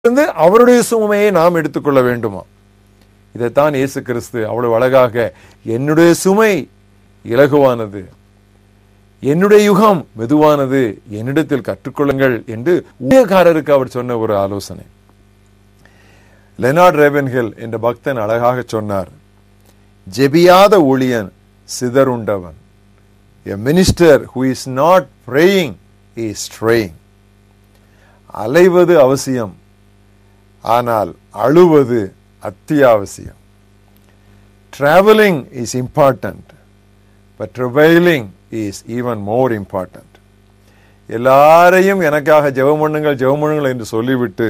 இருந்து அவருடைய சுமையை நாம் எடுத்துக்கொள்ள வேண்டுமா இதைத்தான் இயேசு கிறிஸ்து அவ்வளவு அழகாக என்னுடைய சுமை இலகுவானது என்னுடைய யுகம் மெதுவானது என்னிடத்தில் கற்றுக்கொள்ளுங்கள் என்று ஊழியக்காரருக்கு அவர் சொன்ன ஒரு ஆலோசனை லெனார்ட் ரேவன்ஹில் என்ற பக்தன் அழகாக சொன்னார் ஜெபியாத ஊழியன் சிதறுண்டவன் a minister who is not praying is straying அலைவது அவசியம் ஆனால் அழுவது அத்தியாவசியம் traveling is important but travailing is even more important எல்லாரையும் எனக்காக ஜெபம் பண்ணுங்கள் ஜெபம் பண்ணுங்கள் என்று சொல்லிவிட்டு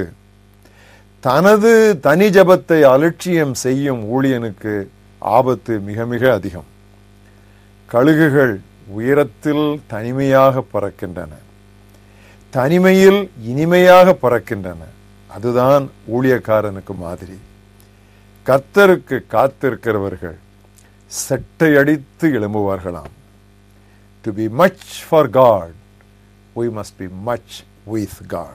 தனது தனி ஜபத்தை அலட்சியம் செய்யும் ஊழியனுக்கு ஆபத்து மிக மிக அதிகம் கழுகுகள் உயரத்தில் தனிமையாக பறக்கின்றன தனிமையில் இனிமையாக பறக்கின்றன அதுதான் ஊழியக்காரனுக்கு மாதிரி கர்த்தருக்கு காத்திருக்கிறவர்கள் செட்டை அடித்து எழும்புவார்களாம் to be much for God we must be much with God.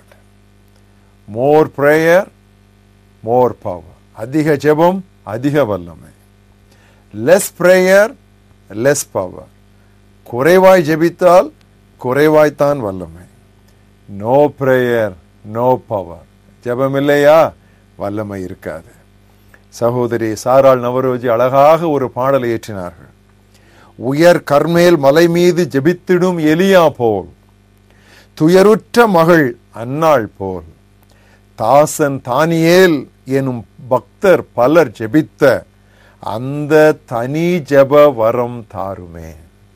More prayer more power அதிக ஜெபம் அதிக வல்லமை லெஸ் ப்ரேயர் லெஸ் பவர் குறைவாய் ஜெபித்தால் குறைவாய்த்தான் வல்லமை நோ ப்ரேயர் நோ பவர் ஜெபம் இல்லையா வல்லமை இருக்காது சகோதரி சாராள் நவரோஜி அழகாக ஒரு பாடலை ஏற்றினார்கள் உயர் கர்மேல் மலை மீது ஜெபித்திடும் எலியா போல் துயருற்ற மகள் அன்னாள் போல் தாசன் தானியேல் எனும் பக்தர் பலர் ஜெபித்த அந்த தனி ஜெப வரம் தாருமே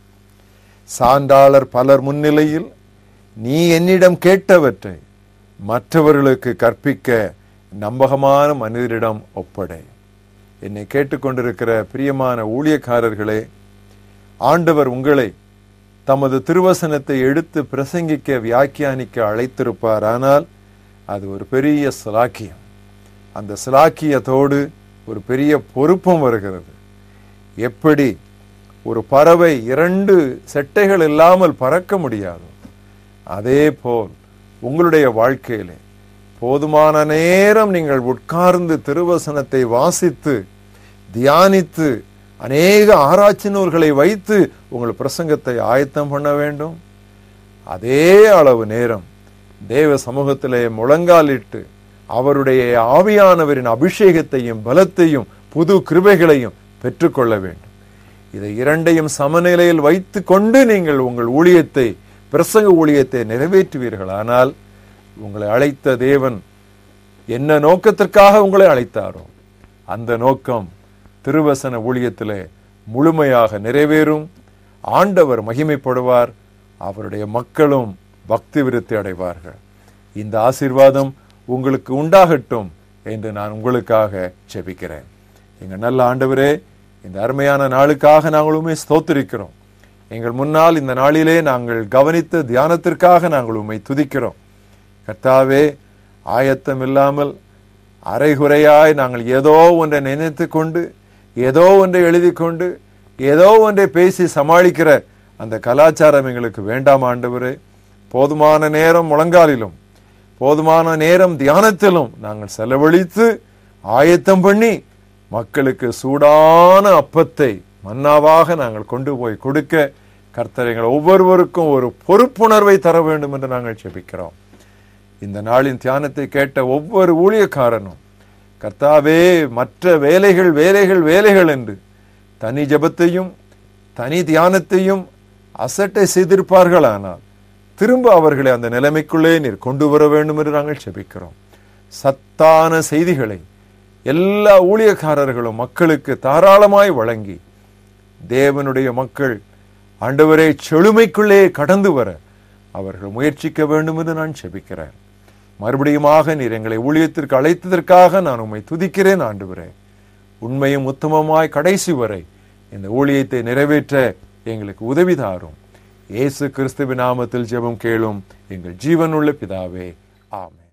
சான்றாளர் பலர் முன்னிலையில் நீ என்னிடம் கேட்டவற்றை மற்றவர்களுக்கு கற்பிக்க நம்பகமான மனிதரிடம் ஒப்படை என்னை கேட்டுக்கொண்டிருக்கிற பிரியமான ஊழியக்காரர்களே ஆண்டவர் உங்களை தமது திருவசனத்தை எடுத்து பிரசங்கிக்க வியாக்கியானிக்க அழைத்திருப்பார் ஆனால் அது ஒரு பெரிய சிலாக்கியம் அந்த சிலாக்கியத்தோடு ஒரு பெரிய பொறுப்பும் வருகிறது எப்படி ஒரு பறவை இரண்டு செட்டைகள் இல்லாமல் பறக்க முடியாது அதே போல் உங்களுடைய வாழ்க்கையிலே போதுமான நேரம் நீங்கள் உட்கார்ந்து திருவசனத்தை வாசித்து தியானித்து அநேக ஆராய்ச்சி நூல்களை வைத்து உங்கள் பிரசங்கத்தை ஆயத்தம் பண்ண வேண்டும் அதே அளவு நேரம் தேவ சமூகத்திலே முழங்காலிட்டு அவருடைய ஆவியானவரின் அபிஷேகத்தையும் பலத்தையும் புது கிருபைகளையும் பெற்றுக்கொள்ள வேண்டும் இதை இரண்டையும் சமநிலையில் வைத்து கொண்டு நீங்கள் உங்கள் ஊழியத்தை பிரசங்க ஊழியத்தை நிறைவேற்றுவீர்கள் ஆனால் உங்களை அழைத்த தேவன் என்ன நோக்கத்திற்காக உங்களை அழைத்தாரோ அந்த நோக்கம் திருவசன ஊழியத்திலே முழுமையாக நிறைவேறும் ஆண்டவர் மகிமைப்படுவார் அவருடைய மக்களும் பக்தி விருத்தி அடைவார்கள் இந்த ஆசீர்வாதம் உங்களுக்கு உண்டாகட்டும் என்று நான் உங்களுக்காக செபிக்கிறேன் எங்க நல்ல ஆண்டவரே இந்த அருமையான நாளுக்காக நாங்களுமே ஸ்தோத்திரிக்கிறோம் எங்கள் முன்னால் இந்த நாளிலே நாங்கள் கவனித்த தியானத்திற்காக நாங்கள் உண்மை துதிக்கிறோம் கர்த்தாவே ஆயத்தம் இல்லாமல் அரைகுறையாய் நாங்கள் ஏதோ ஒன்றை நினைத்து கொண்டு ஏதோ ஒன்றை எழுதி கொண்டு ஏதோ ஒன்றை பேசி சமாளிக்கிற அந்த கலாச்சாரம் எங்களுக்கு வேண்டாம் ஆண்டவரே போதுமான நேரம் முழங்காலிலும் போதுமான நேரம் தியானத்திலும் நாங்கள் செலவழித்து ஆயத்தம் பண்ணி மக்களுக்கு சூடான அப்பத்தை மன்னாவாக நாங்கள் கொண்டு போய் கொடுக்க கர்த்தரைகள் ஒவ்வொருவருக்கும் ஒரு பொறுப்புணர்வை தர வேண்டும் என்று நாங்கள் செபிக்கிறோம் இந்த நாளின் தியானத்தை கேட்ட ஒவ்வொரு ஊழியக்காரனும் கர்த்தாவே மற்ற வேலைகள் வேலைகள் வேலைகள் என்று தனி ஜபத்தையும் தனி தியானத்தையும் அசட்டை செய்திருப்பார்கள் ஆனால் திரும்ப அவர்களை அந்த நிலைமைக்குள்ளே நீர் கொண்டு வர வேண்டும் என்று நாங்கள் செபிக்கிறோம் சத்தான செய்திகளை எல்லா ஊழியக்காரர்களும் மக்களுக்கு தாராளமாய் வழங்கி தேவனுடைய மக்கள் ஆண்டவரே செழுமைக்குள்ளே கடந்து வர அவர்கள் முயற்சிக்க வேண்டும் என்று நான் செபிக்கிறேன் மறுபடியுமாக நீர் எங்களை ஊழியத்திற்கு அழைத்ததற்காக நான் உண்மை துதிக்கிறேன் ஆண்டவரே உண்மையும் உத்தமமாய் கடைசி வரை இந்த ஊழியத்தை நிறைவேற்ற எங்களுக்கு உதவி தாரும் இயேசு கிறிஸ்துவின் நாமத்தில் ஜெபம் கேளும் எங்கள் ஜீவனுள்ள பிதாவே ஆமே